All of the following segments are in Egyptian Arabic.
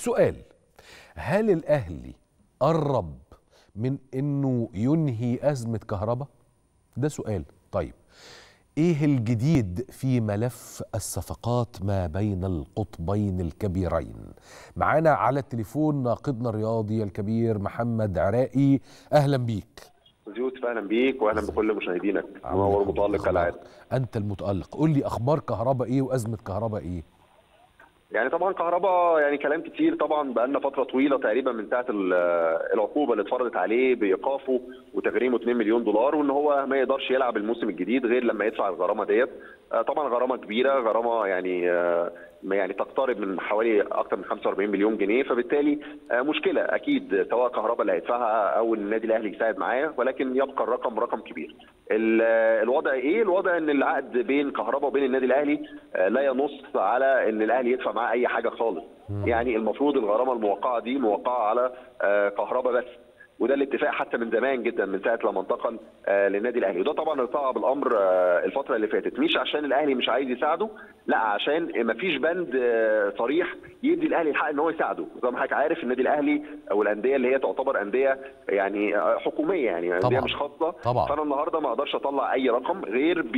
سؤال هل الاهلي قرب من انه ينهي ازمه كهرباء ده سؤال طيب ايه الجديد في ملف الصفقات ما بين القطبين الكبيرين معانا على التليفون ناقدنا الرياضي الكبير محمد عراقي اهلا بيك يوسف اهلا بيك واهلا بكل مشاهدينك منور متالق كالعاده انت المتالق قول لي اخبار كهرباء ايه وازمه كهرباء ايه يعني طبعا كهرباء يعني كلام كتير طبعا بقى لنا فتره طويله تقريبا من ساعه العقوبه اللي اتفرضت عليه بايقافه وتغريمه 2 مليون دولار وان هو ما يقدرش يلعب الموسم الجديد غير لما يدفع الغرامه ديت طبعا غرامه كبيره غرامه يعني يعني تقترب من حوالي اكثر من 45 مليون جنيه فبالتالي مشكله اكيد سواء كهرباء اللي هيدفعها او النادي الاهلي يساعد معاه ولكن يبقى الرقم رقم كبير. الوضع ايه؟ الوضع ان العقد بين كهرباء وبين النادي الاهلي لا ينص على ان الاهلي يدفع معاه اي حاجه خالص. يعني المفروض الغرامه الموقعه دي موقعه على كهرباء بس. وده الاتفاق حتى من زمان جدا من ساعه لما انتقل آه للنادي الاهلي وده طبعا صعب الامر آه الفتره اللي فاتت مش عشان الاهلي مش عايز يساعده لا عشان ما فيش بند آه صريح يدي الاهلي الحق ان هو يساعده زي ما حضرتك عارف النادي الاهلي او الانديه اللي هي تعتبر انديه يعني حكوميه يعني انديه مش خاصه طبعا. فانا النهارده ما اقدرش اطلع اي رقم غير ب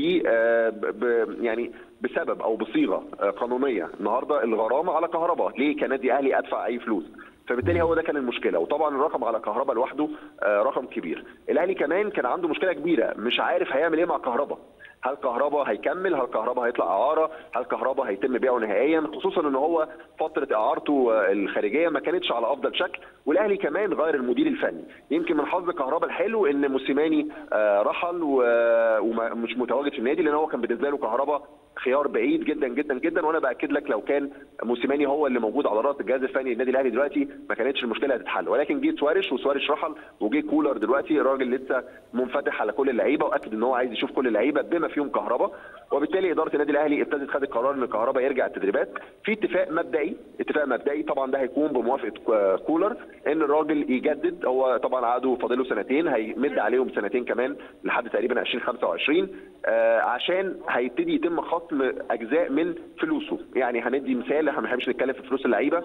يعني بسبب او بصيغه قانونيه النهارده الغرامه على كهرباء ليه كنادي اهلي ادفع اي فلوس فبالتالي هو ده كان المشكله وطبعا الرقم على كهرباء لوحده رقم كبير الاهلي كمان كان عنده مشكله كبيره مش عارف هيعمل ايه مع كهرباء هل كهرباء هيكمل هل كهرباء هيطلع اعاره هل كهرباء هيتم بيعه نهائيا خصوصا ان هو فتره اعارته الخارجيه ما كانتش على افضل شكل والاهلي كمان غير المدير الفني يمكن من حظ كهرباء الحلو ان موسيماني رحل ومش متواجد في النادي لان هو كان بالنسبه له كهرباء خيار بعيد جدا جدا جدا وانا باكد لك لو كان موسيماني هو اللي موجود على راس الجهاز الفني للنادي الاهلي دلوقتي ما كانتش المشكله هتتحل ولكن جه سواريش وسواريش رحل وجه كولر دلوقتي الراجل لسه منفتح على كل اللعيبه واكد ان هو عايز يشوف كل اللعيبه بما فيهم كهرباء وبالتالي اداره النادي الاهلي ابتدت خدت قرار ان كهرباء يرجع التدريبات في اتفاق مبدئي اتفاق مبدئي طبعا ده هيكون بموافقه كولر ان الراجل يجدد هو طبعا عقده فاضله سنتين هيمد عليهم سنتين كمان لحد تقريبا 2025 آه عشان هيبتدي يتم خصم اجزاء من فلوسه يعني هندي مثال احنا ما بنحبش نتكلم في فلوس اللعيبه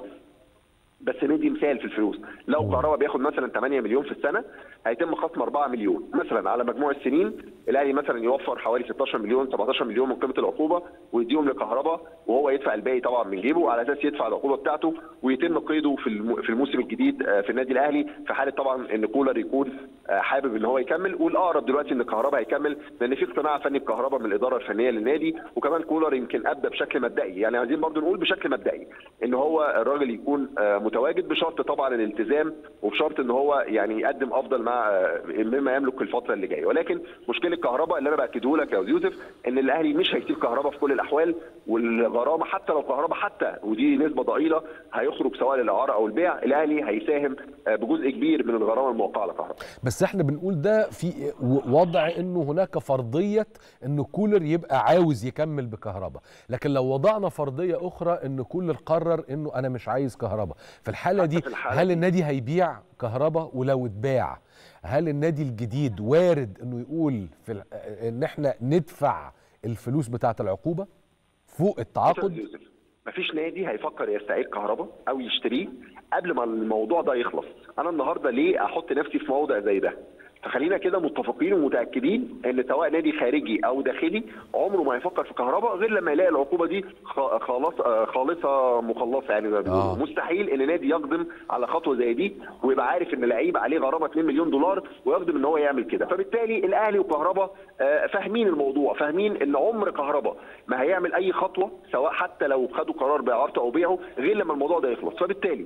بس ندي مثال في الفلوس لو كهرباء بياخد مثلا 8 مليون في السنه هيتم خصم 4 مليون مثلا على مجموع السنين الاهلي مثلا يوفر حوالي 16 مليون 17 مليون من قيمه العقوبه ويديهم لكهرباء وهو يدفع الباقي طبعا من جيبه على اساس يدفع العقوبه بتاعته ويتم قيده في في الموسم الجديد في النادي الاهلي في حاله طبعا ان كولر يكون حابب ان هو يكمل والاقرب دلوقتي ان كهرباء هيكمل لان في اقتناع فني بكهرباء من الاداره الفنيه للنادي وكمان كولر يمكن ابدا بشكل مبدئي يعني عايزين برضو نقول بشكل مبدئي ان هو الراجل يكون متواجد بشرط طبعا الالتزام وبشرط ان هو يعني يقدم افضل مع مما يملك الفتره اللي جايه ولكن مشكله كهرباء اللي انا باكده لك يا يوسف ان الاهلي مش هيسيب كهرباء في كل الاحوال والغرامه حتى لو كهرباء حتى ودي نسبه ضئيله هيخرج سواء للاعاره او البيع الاهلي هيساهم بجزء كبير من الغرامه الموقعه على كهرباء بس احنا بنقول ده في وضع انه هناك فرضيه ان كولر يبقى عاوز يكمل بكهرباء لكن لو وضعنا فرضيه اخرى ان كولر قرر انه انا مش عايز كهرباء في الحاله دي هل النادي هيبيع كهرباء ولو اتباع هل النادي الجديد وارد انه يقول في ان احنا ندفع الفلوس بتاعه العقوبه فوق التعاقد مفيش نادي هيفكر يستعير كهرباء او يشتريه قبل ما الموضوع ده يخلص انا النهارده ليه احط نفسي في موضع زي ده فخلينا كده متفقين ومتاكدين ان سواء نادي خارجي او داخلي عمره ما هيفكر في كهرباء غير لما يلاقي العقوبه دي خلاص خالصه مخلصه يعني آه. مستحيل ان نادي يقدم على خطوه زي دي ويبقى عارف ان لعيب عليه غرامه 2 مليون دولار ويقدم ان هو يعمل كده فبالتالي الاهلي وكهرباء فاهمين الموضوع فاهمين ان عمر كهرباء ما هيعمل اي خطوه سواء حتى لو خدوا قرار باعارته او بيعه غير لما الموضوع ده يخلص فبالتالي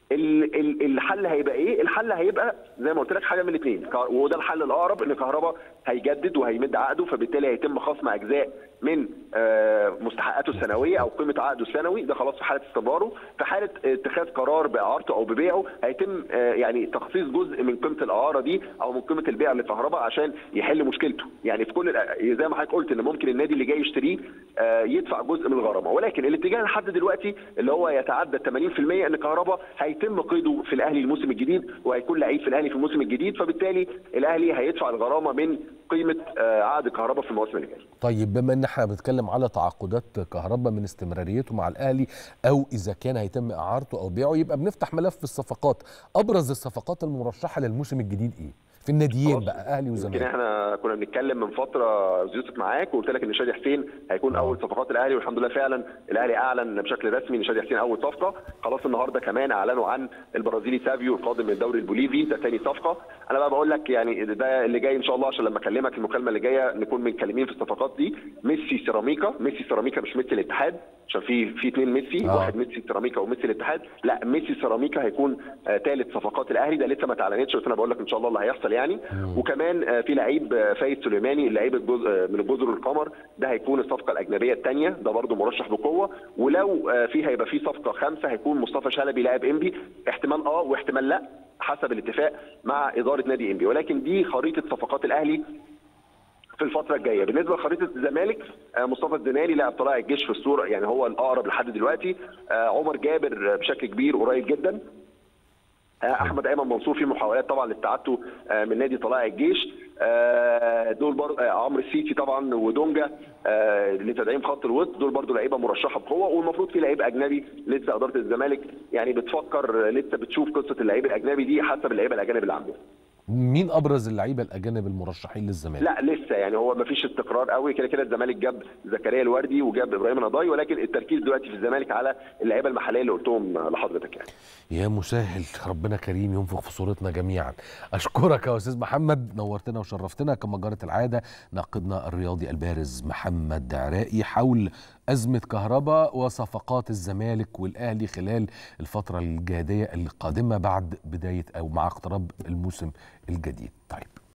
الحل هيبقى ايه؟ الحل هيبقى زي ما قلت لك حاجه من الاثنين وده الحل الاقرب ان كهرباء هيجدد وهيمد عقده فبالتالي هيتم خصم اجزاء من مستحقاته السنويه او قيمه عقده السنوي ده خلاص في حاله استمراره في حاله اتخاذ قرار باعارته او ببيعه هيتم يعني تخصيص جزء من قيمه الاعاره دي او من قيمه البيع لكهرباء عشان يحل مشكلته يعني في كل زي ما حضرتك قلت ان ممكن النادي اللي جاي يشتريه يدفع جزء من الغرامه ولكن الاتجاه لحد دلوقتي اللي هو يتعدى 80% ان كهرباء هيتم قيده في الاهلي الموسم الجديد وهيكون لعيب في الاهلي في الموسم الجديد فبالتالي الاهلي هيدفع الغرامه من قيمه عقد كهرباء في المواسم اللي جايه طيب بما ان احنا بنتكلم على تعاقدات كهرباء من استمراريته مع الاهلي او اذا كان هيتم اعارته او بيعه يبقى بنفتح ملف الصفقات ابرز الصفقات المرشحه للموسم الجديد ايه في الناديين بقى اهلي يمكن وزمالك احنا كنا بنتكلم من فتره يوسف معاك وقلت لك ان شادي حسين هيكون اول صفقات الاهلي والحمد لله فعلا الاهلي اعلن بشكل رسمي ان شادي حسين اول صفقه خلاص النهارده كمان اعلنوا عن البرازيلي سافيو القادم من الدوري البوليفي ده ثاني صفقه انا بقى بقول لك يعني ده اللي جاي ان شاء الله عشان لما اكلمك المكالمه اللي جايه نكون متكلمين في الصفقات دي ميسي سيراميكا ميسي سيراميكا مش ميسي الاتحاد عشان في في اثنين ميسي آه. واحد ميسي سيراميكا وميسي الاتحاد لا ميسي سيراميكا هيكون ثالث صفقات الاهلي ده لسه ما اتعلنتش بس انا بقول لك ان شاء الله اللي هيحصل يعني وكمان آه، في لعيب آه، فايز سليماني اللعيب الجزء آه، من الجزر القمر ده هيكون الصفقه الاجنبيه الثانيه ده برده مرشح بقوه ولو آه، في هيبقى في صفقه خامسه هيكون مصطفى شلبي لاعب انبي احتمال اه واحتمال لا حسب الاتفاق مع اداره نادي انبي ولكن دي خريطه صفقات الاهلي في الفترة الجاية، بالنسبة لخريطة الزمالك آه، مصطفى الزناري لاعب طلائع الجيش في الصورة يعني هو الأقرب لحد دلوقتي، آه، عمر جابر آه، بشكل كبير قريب جدا، آه، احمد ايمن منصور في محاولات طبعا لاستعادته آه، من نادي طلائع الجيش آه، دول برضه عمرو السيسي طبعا ودونجا آه، لتدعيم خط الوسط دول برضه لعيبه مرشحه بقوه والمفروض في لعيب اجنبي لسه اداره الزمالك يعني بتفكر آه، لسه بتشوف قصه اللعيب الاجنبي دي حسب اللعيبه الاجانب اللي عندهم مين ابرز اللعيبه الاجانب المرشحين للزمالك لا لسه يعني هو ما فيش استقرار قوي كده كده الزمالك جاب زكريا الوردي وجاب ابراهيم نضاي ولكن التركيز دلوقتي في الزمالك على اللعيبه المحليه اللي قلتهم لحضرتك يعني يا مسهل ربنا كريم ينفخ في صورتنا جميعا اشكرك يا استاذ محمد نورتنا وشرفتنا كما جرت العاده ناقدنا الرياضي البارز محمد عراقي حول ازمه كهرباء وصفقات الزمالك والاهلي خلال الفتره الجاديه القادمه بعد بدايه او مع اقتراب الموسم الجديد طيب